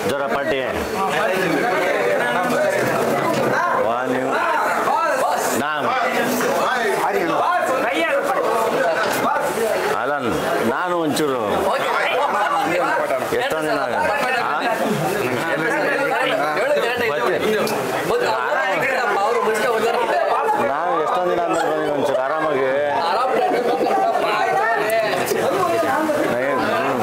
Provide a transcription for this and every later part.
ಜೋರ ಪಾರ್ಟಿ ವಾ ನೀವು ನಾನು ಅಲ್ಲ ನಾನು ಒಂಚೂರು ಎಷ್ಟೊಂದು ದಿನ ಆಗ- ಆ? ನಾನು ಎಷ್ಟೊಂದು ದಿನ ಆದ್ಮೇಲೆ ಬಂದಿದ್ದೀನಿ ಒಂಚೂರು ಆರಾಮಾಗಿ ಏನ್- ಹ್ಮ್.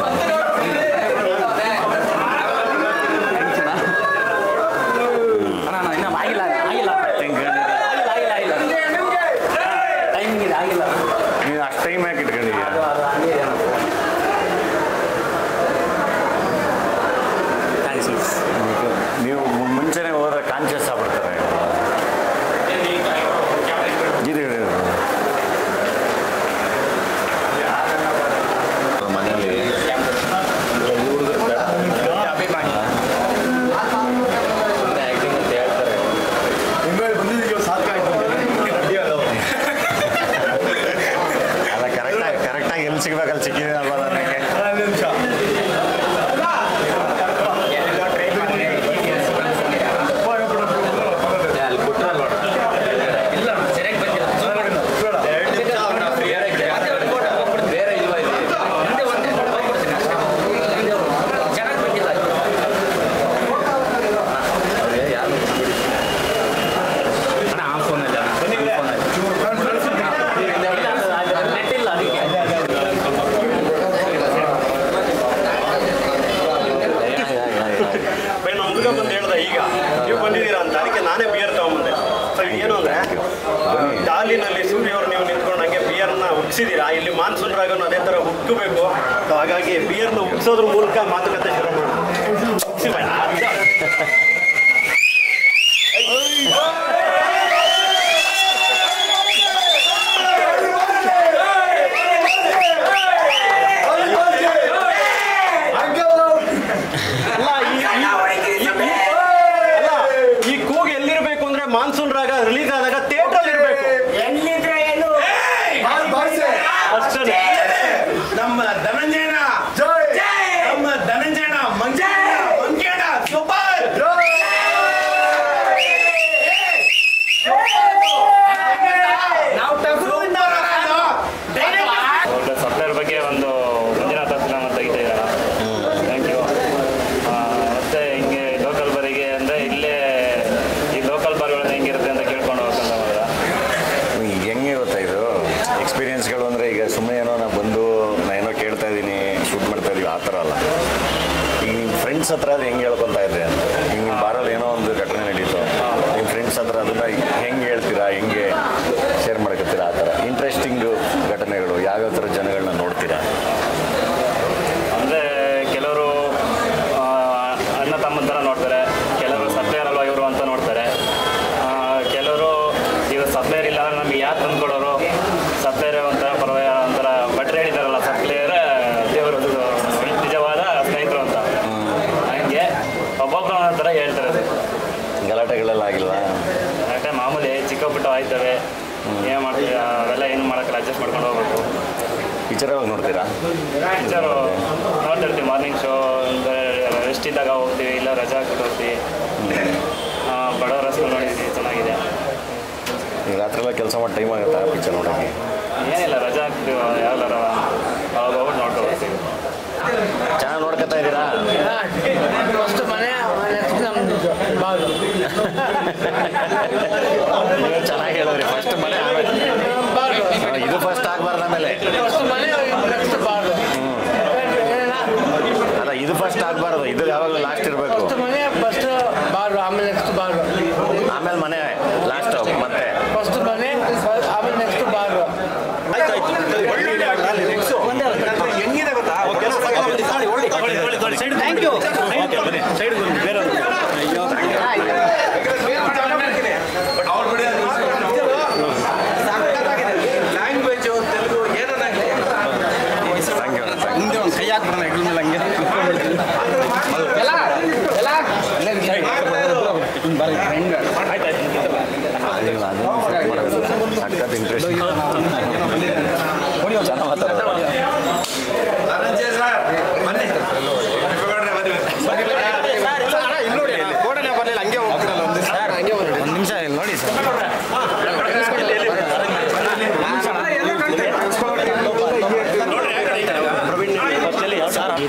ನೀನು ಅಷ್ಟು ಟೈಮ್ ಯಾಕೆ ಇಟ್ಕೊಂಡಿದ್ಯಾ ನೀವು ಮು- ಮುಂಚೆನೆ ಹೋದ್ರೆ ಕಾನ್ಷಿಯಸ್ ಆಗ್ಬಿಡ್ತಾರೆ ಇರು, ಇರು, ಇರು. ಮನೇಲಿ ಅಲ್ಲ ಕರೆಕ್ಟಾಗಿ ಕರೆಕ್ಟಾಗಿ ಎಲ್ಲಿ ಸಿಗ್ಬೇಕಲ್ಲಿ ಸಿಕ್ಕಿದ್ದೀನಲ್ವ ನನಗೆ ಬೈ ನಮ್ಮ ಹುಡುಗ ಬಂದು ಹೇಳ್ದ ಈಗ ನೀವು ಬಂದಿದ್ದೀರಾ ಅಂತ ಅದಕ್ಕೆ ನಾನೇ ಬಿಯರ್ ತಗೊಂಬಂದೆ ಸೊ ಏನು ಅಂದ್ರೆ ಡಾಲಿನಲ್ಲಿ ಸೂರ್ಯ ಅವರು ನೀವು ನಿಂತ್ಕೊಂಡು ಹಂಗೆ ಬಿಯರ್ನ ಉಗ್ಸಿದ್ದೀರಾ ಇಲ್ಲಿ ಮಾನ್ಸೂನ್ ರಾಗನು ಅದೇ ಥರ ಉಗ್ಗಬೇಕು ಸೊ ಹಾಗಾಗಿ ಬಿಯರ್ನ ಉಗ್ಸೋದ್ರ ಮೂಲಕ ಮಾತುಕತೆ ಶುರು ಮಾಡೋಣ ಉಗ್ಸಿ ಬೈ. ಅಲ್ಲ ಈ- ಈ- ಈ- ಅಲ್ಲ ಈ ಕೂಗು ಎಲ್ಲಿರ್ಬೇಕು ಅಂದ್ರೆ ಮಾನ್ಸೂನ್ ರಾಗ ರಿಲೀಸ್ ಆದಾಗ ಥಿಯೇಟರ್ ಇರಬೇಕು ಅಷ್ಟೇ ನಮ್ಮ ಧನಂಜಯನ ನಮ್ಮ ಧನಂಜಯನ ಮಂಜಣ್ಣ ಮಂಜಣ್ಣ ಸೂಪರ್ ನಾವು ಒಳ್ಳೆ ಸಾಫ್ಟ್ವೇರ್ ಬಗ್ಗೆ ಒಂದು ಮಂಜುನಾಥ ಫಿಲಮ್ ಅಂತ ತೆಗಿತಾ ಥ್ಯಾಂಕ್ ಯು ಮತ್ತೆ ಹಿಂಗೆ ಲೋಕಲ್ ಬರಿಗೆ ಅಂದರೆ ಇಲ್ಲೇ ಈ ಲೋಕಲ್ ಬಾರ್ಗಳನ್ನ ಹೆಂಗಿರುತ್ತೆ ಅಂತ ಕೇಳ್ಕೊಂಡು ಹೋಗ್ತಂತ ಮಾಡಿದ ಈಗ ಹೆಂಗೆ ಗೊತ್ತಾ ಇದು ಎಕ್ಸ್ಪೀರಿಯನ್ಸ್ಗಳು ಅಂದರೆ ಈಗ ಸುಮ್ಮನೆ ಏನೋ ನಾನು ಬಂದು ನಾನು ಏನೋ ಕೇಳ್ತಾ ಇದ್ದೀನಿ ಶೂಟ್ ಮಾಡ್ತಾ ಇದೀವಿ ಆ ಥರ ಅಲ್ಲ ಈಗ ನಿಮ್ಮ ಫ್ರೆಂಡ್ಸ್ ಹತ್ರ ಅದು ಹೆಂಗೆ ಹೇಳ್ಕೊತಾ ಇದ್ದೆ ಅಂತ ಈಗ ನಿಮ್ಮ ಬಾರಲ್ಲಿ ಏನೋ ಒಂದು ಘಟನೆ ನಡೀತು ನಿಮ್ಮ ಫ್ರೆಂಡ್ಸ್ ಹತ್ರ ಅದನ್ನು ಹೆಂಗೆ ಹೇಳ್ತೀರಾ ಹೆಂಗೆ ಶೇರ್ ಮಾಡ್ಕೊತೀರಾ ಆ ಥರ ಇಂಟ್ರೆಸ್ಟಿಂಗು ಘಟನೆಗಳು ಯಾವ್ಯಾವ ಥರ ಜನಗಳನ್ನ ನೋಡ್ತೀರಾ ಅಂದರೆ ಕೆಲವರು ಆ, ಅಣ್ಣ ತಮ್ಮನ ಥರ ನೋಡ್ತಾರೆ ಕೆಲವರು ಸಪ್ಲೈಯರ್ ಅಲ್ವಾ ಇವರು ಅಂತ ನೋಡ್ತಾರೆ ಆ, ಕೆಲವರು ಇವರು ಸಪ್ಲೈಯರ್ ಇಲ್ಲ ಅಂದ್ರೆ ನಮ್ಗೆ ಯಾರು ತಂದ್ಕೊಡೋರು ಸಪ್ಲೈಯರ್ ಒಂಥರ ಪರವಾಗಿ ಒಂಥರ ಭಟ್ರು ಹೇಳಿದಾರಲ್ಲ ಸಪ್ಲೈಯರ್ ದೇವರು ನಿಜವಾದ ಸ್ನೇಹಿತರು ಅಂತ ಹಂಗೆ ಒಬ್ಬೊಬ್ಬರು ಒಂದೊಂದ್ ಥರ ಹೇಳ್ತಾರೆ ಗಲಾಟೆಗಳೆಲ್ಲ ಆಗಿಲ್ವಾ ಯಾಕೆ ಮಾಮೂಲಿ ಚಿಕ್ಕ ಪುಟ್ಟ ಆಯ್ತವೆ ಏನು ಮಾಡ್ತೀವಿ ಅವೆಲ್ಲ ಏನು ಮಾಡೋಕ್ಕಲ್ಲ ಅಡ್ಜಸ್ಟ್ ಮಾಡ್ಕೊಂಡು ಹೋಗ್ಬೇಕು ಪಿಕ್ಚರ್ ಯಾವಾಗ ನೋಡ್ತೀರಾ ಪಿಕ್ಚರು ನೋಡ್ತಿರ್ತೀವಿ ಮಾರ್ನಿಂಗ್ ಶೋ ರೆಸ್ಟ್ ಇದ್ದಾಗ ಹೋಗ್ತೀವಿ ಇಲ್ಲ ರಜಾ ಹಾಕ್ಬಿಟ್ಟು ಹೋಗ್ತೀವಿ ಆ, ಬಡವರ ಸ್ಕೂಲ್ ನೋಡಿದ್ವಿ ಚೆನ್ನಾಗಿದೆ ಈಗ ರಾತ್ರಿ ಎಲ್ಲ ಕೆಲಸ ಮಾಡಿ ಟೈಮ್ ಆಗುತ್ತಾ ಪಿಕ್ಚರ್ ನೋಡೋಕ್ಕೆ ಏನಿಲ್ಲ ರಜಾ ಹಾಕ್ತೀವಿ ಯಾವ್ದಾರ ಅವಾಗ ಹೋಗ್ಬಿಟ್ಟು ನೋಡ್ಕೊಂಡು ಬರ್ತೀವಿ ಚೆನ್ನಾಗಿ ನೋಡ್ಕೊತಾ ಇದ್ದೀರಾ ಫಸ್ಟ್ ಮನೆ ನೆಕ್ಸ್ಟ್ ನಮ್ದು ಬಾಗಿಲು ನೀವು ಚೆನ್ನಾಗಿ ಹೇಳಿದ್ರಿ ಫಸ್ಟ್ ಮನೆ ಆಮೇಲೆ ಬಾಗಿಲು ಹಾ, ಇದು ಫಸ್ಟ್ ಆಗಬಾರ್ದು ಆಮೇಲೆ ಫಸ್ಟ್ ಮನೆ ನೆಕ್ಸ್ಟ್ ಬಾಗಿಲು ಅಲ್ಲ ಇದು ಫಸ್ಟ್ ಆಗಬಾರ್ದು ಇದು ಯಾವಾಗಲೂ ಲಾಸ್ಟ್ ಇರಬೇಕು ಫಸ್ಟ್ ಮನೆ ಫಸ್ಟ್ ಬಾಗಿಲು ಆಮೇಲೆ ನೆಕ್ಸ್ಟ್ ಬಾಗಿಲು ಆಮೇಲೆ ಮನೆ ಲಾಸ್ಟ್ ಮತ್ತೆ ಫಸ್ಟ್ ಮನೆ ಆಮೇಲೆ ನೆಕ್ಸ್ಟ್ ಬಾಗಿಲು ಹೆಂಗಿದೆ ಗೊತ್ತಾ ಥ್ಯಾಂಕ್ ಯು ಲ್ಯಾಂಗ್ವೇಜ್ ತೆಲುಗು ಏನನ್ನಾಗಲಿ ಥ್ಯಾಂಕ್ ಯು ಥ್ಯಾಂಕ್ ಮುಂದೆ ಒಂದು ಕೈ ಹಾಕ್ಬಿಡೋಣ ಹೆಗಲ ಮೇಲೆ ಹಂಗೆ ಎಲ್ಲ ಎಲ್ಲ ಸಖತ್ ಇಂಟ್ರೆಸ್ಟ್ ಚೆನ್ನಾಗಿ ಮಾತಾಡೋದು ಧನಂಜಯ ಸರ್ ಬನ್ನಿ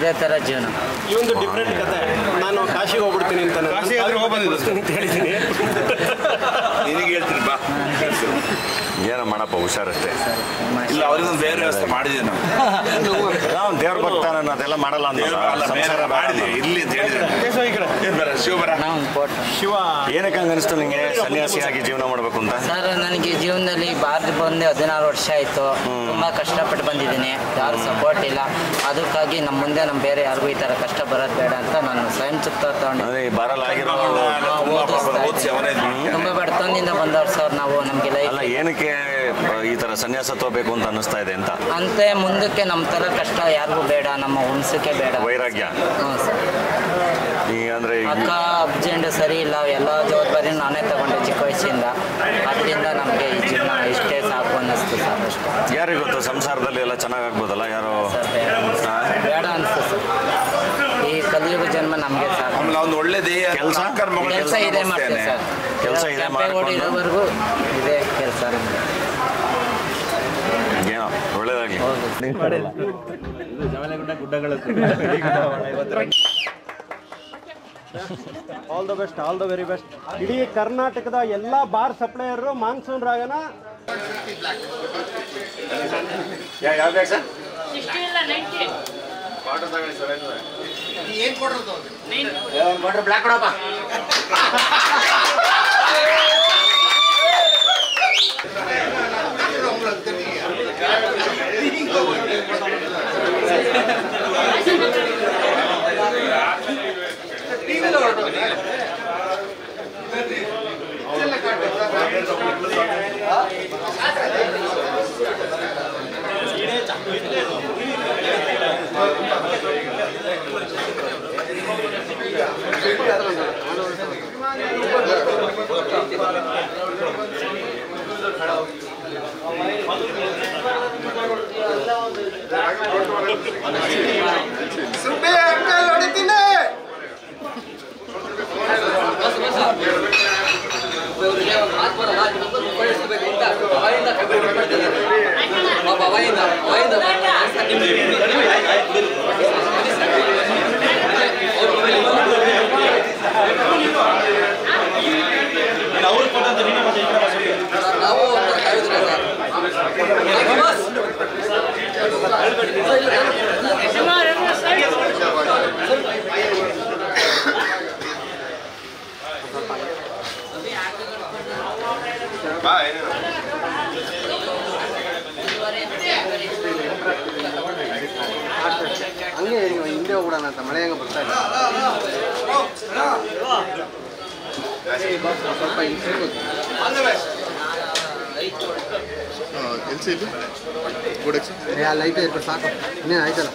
ಇದೇ ಥರ ಜೀವನ ಈ ಒಂದು ಡಿಫ್ರೆಂಟ್ ಕತೆ ನಾನು ಕಾಶಿಗೆ ಹೋಗ್ಬಿಡ್ತೀನಿ ಅಂತ ನಾನು ಕಾಶಿಗೆ ಆದ್ರೆ ಹೋಗ್ಬಂದಿದ್ದು. ಬರ್ತೀನಿ ಅಂತ ಹೇಳಿದ್ದೀನಿ ನಿನಗೆ ಹೇಳ್ತೀನಿ ಬಾ ಏನೋ ಮಾಡಪ್ಪ ಹುಷಾರಷ್ಟೇ ಇಲ್ಲ ಅವ್ರಿಗೆ ಒಂದು ಬೇರೆ ವ್ಯವಸ್ಥೆ ಮಾಡಿದ್ದೀವಿ ನಾವು ನಾವು ದೇವ್ರ ಭಕ್ತ ನಾನು ಅದೆಲ್ಲ ಮಾಡಲ್ಲ ಅಂತ ದೇವ್ರು ಅಲ್ಲ, ಬೇರೆ ಸಂಸಾರ ಮಾಡಿದ್ದೀವಿ ಇರ್ಲಿ ಅಂತ ಹೇಳಿದ್ರೆ ಕೇಶವ ಈ ಕಡೆ ಏನ್ ಬರ ಶಿವ ಬರ ನಾವು ಫೋಟೋ ಶಿವ ಏನಕ್ಕೆ ಹಂಗ ಅನಿಸ್ತು ನಿಂಗೆ ಸನ್ಯಾಸಿಯಾಗಿ ಜೀವನ ಮಾಡಬೇಕು ಅಂತ ಸರ್ ನನಗೆ ಜೀವನದಲ್ಲಿ ಭಾರತ ಬಂದು ಹದಿನಾರು ವರ್ಷ ಆಯಿತು ತುಂಬ ಕಷ್ಟಪಟ್ಟು ಬಂದಿದ್ದೀನಿ ಯಾರು ಸಪೋರ್ಟ್ ಇಲ್ಲ ಅದಕ್ಕಾಗಿ ನಮ್ಮ ಮುಂದೆ ನಮ್ಮ ಬೇರೆ ಯಾರಿಗೂ ಈ ಥರ ಕಷ್ಟ ಬರೋದು ಬೇಡ ಅಂತ ನಾನು ಸ್ವಯಂ ಚಿತ್ತ ತಗೊಂಡು ಅದೇ ಈ ಬರಲ್ಲ ಆಗಿರೋ ಓದಿಸಿ ಅವನೇ ತುಂಬ ಬಡತನದಿಂದ ಬಂದವ್ರು ಸರ್ ನಾವು ನಮಗೆ ಅಲ್ಲ ಲೈಫ್ ಏನಕ್ಕೆ ಈ ತರ ಸನ್ಯಾಸ ತಗೋಬೇಕು ಅಂತ ಅನ್ನಿಸ್ತಾ ಇದೆ ಅಂತ ಅಂತೆ ಮುಂದಕ್ಕೆ ನಮ್ಮ ಥರ ಕಷ್ಟ ಯಾರಿಗೂ ಬೇಡ ನಮ್ಮ ವಂಶಕ್ಕೆ ಬೇಡ ವೈರಾಗ್ಯ ಹ್ಞೂ ಸರ್ ಈಗ ಅಂದ್ರೆ ಈ- ಅಕ್ಕ ಅಬ್ಜೆಂಡು ಸರಿ ಇಲ್ಲ ಎಲ್ಲ ಜವಾಬ್ದಾರಿ ನಾನೇ ತಗೊಂಡೆ ಚಿಕ್ಕ ವಯಸ್ಸಿಂದ ಅದರಿಂದ ನಮಗೆ ಈ ಜೀವನ ಇಷ್ಟೇ ಸಾಕು ಅನ್ನಿಸ್ತು ಸರ್ ಅಷ್ಟೇ ಯಾರಿಗ್ ಗೊತ್ತು ಸಂಸಾರದಲ್ಲಿ ಎಲ್ಲ ಚೆನ್ನಾಗಾಗ್ಬೋದಲ್ಲ ಯಾರೋ ಸರ್ ಬೇಡ ಅನ್ಸ್ತು. ಬೇಡ ಅನಿಸ್ತು ಸರ್ ಈ ಕಲಿಯುಗ ಜನ್ಮ ನಮಗೆ ಸಾಕು ಆಮೇಲೆ ಅವ್ನು ಒಳ್ಳೆ ದೇಹ ಕೆಲ್ಸ? ಸಾಕಾರ ಮಗಳು ಕೆಲಸ ಇದೆ ಮಾಡ್ತೀವಿ ಸರ್ ಕೆಲ್ಸ ಇದೆ ಕೆಂಪೇಗೌಡ ಮಾಡ್ಕೊಂಡು. ಇರೋವರೆಗೂ ಇದೆ ಕೆಲಸ ಏನೋ ಒಳ್ಳೇದಾಗ್ಲಿ all the best all the very best ಇಡೀ ಕರ್ನಾಟಕದ ಎಲ್ಲ ಬಾರ್ ಸಪ್ಲೈಯರು ಮಾನ್ಸೂನ್ ರಾಗನ ಬಾ ಏನೇನು ಹಂಗೆ ಹಿಂದೆ ಹೋಗ್ಬಿಡೋಣ ಅಂತ ಮಳೆ ಹೆಂಗೆ ಬರ್ತಾ ಇದೆ ಸ್ವಲ್ಪ ಹಿಂದೆ ಎಲ್ಸಿ ಇಲ್ಲಿ ಗೋಡೆಕ್ಸ್ ಅಲ್ಲಿ ಐತೆ ಇರ್ಬೇಕು ಸಾಕು ಇನ್ನೇನು ಆಯ್ತಲ್ಲ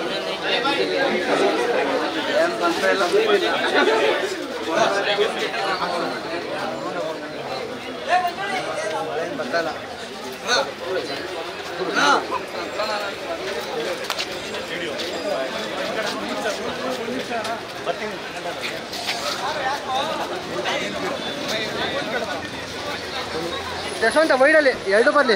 ಬರ್ತಲ್ಲ ಯಶವಂತ ವೈಡಲ್ಲಿ ಎರಡು ಬರಲಿ